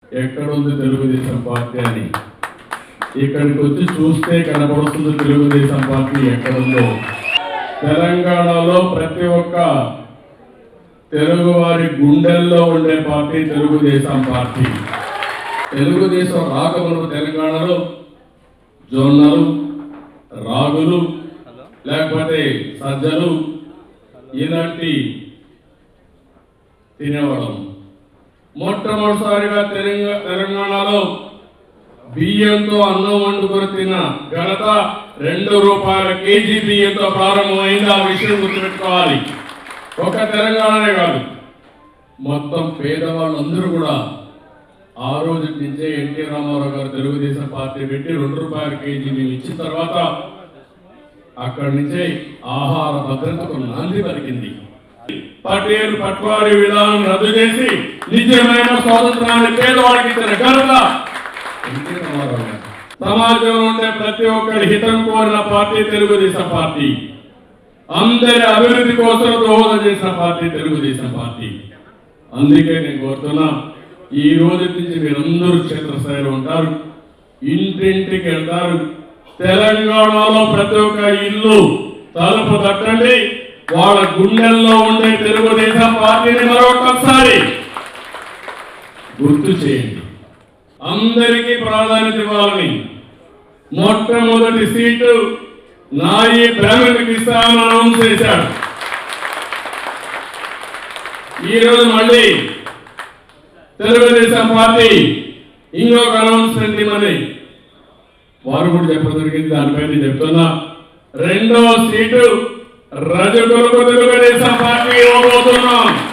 ఎక్కడుంది తెలుగుదేశం పార్టీ అని ఇక్కడికి వచ్చి చూస్తే కనబడుతుంది తెలుగుదేశం పార్టీ ఎక్కడుందో తెలంగాణలో ప్రతి ఒక్క తెలుగువారి గుండెల్లో ఉండే పార్టీ తెలుగుదేశం పార్టీ తెలుగుదేశం రాకమునుపు తెలంగాణలో జొన్నలు రాగులు లేకపోతే సజ్జలు ఇలాంటి తినేవాళ్ళం మొట్టమొదటిసారిగా తెలంగా తెలంగాణలో బియ్యంతో అన్నం వండుకొని తిన్న ఘనత రెండు రూపాయల కేజీ బియ్యంతో ప్రారంభమైంది ఆ విషయం గుర్తుపెట్టుకోవాలి ఒక తెలంగాణనే కాదు మొత్తం పేదవాళ్ళందరూ కూడా ఆ రోజు నుంచే ఎన్టీ రామారావు గారు తెలుగుదేశం పార్టీ పెట్టి రెండు రూపాయల కేజీ మేము ఇచ్చిన తర్వాత అక్కడి నుంచే ఆహార భద్రతకు నాంది పలికింది పటేల్ పట్వారీ విధానం రద్దు చేసి నిజమైన స్వాతంత్రాన్ని పేదవాడికి ఇచ్చిన ఘనత ఎన్టీ రామారావు గారు. సమాజంలో ఉండే ప్రతి ఒక్కరి హితం కోరిన పార్టీ తెలుగుదేశం పార్టీ అందరి అభివృద్ధి కోసం దోహదం చేసిన పార్టీ తెలుగుదేశం పార్టీ అందుకే నేను కోరుతున్నా ఈ రోజు నుంచి మీరందరూ క్షేత్రస్థాయిలో ఉంటారు ఇంటింటికి వెళ్తారు తెలంగాణలో ప్రతి ఒక్క ఇల్లు తలుపు తట్టండి వాళ్ళ గుండెల్లో ఉండే తెలుగుదేశం పార్టీని మరొకసారి గుర్తు చేయండి అందరికీ ప్రాధాన్యత ఇవ్వాలని మొట్టమొదటి సీటు నాయి బ్రాహ్మణుడికి ఇస్తామని అనౌన్స్ చేశాడు ఈరోజు మళ్ళీ తెలుగుదేశం పార్టీ ఇంకొక అనౌన్స్మెంట్ ఇవ్వని వారు కూడా చెప్పడం జరిగింది దానిపై నేను చెప్తున్నా రెండో సీటు రజకులకు తెలుగుదేశం పార్టీ ఇవ్వబోతున్నాం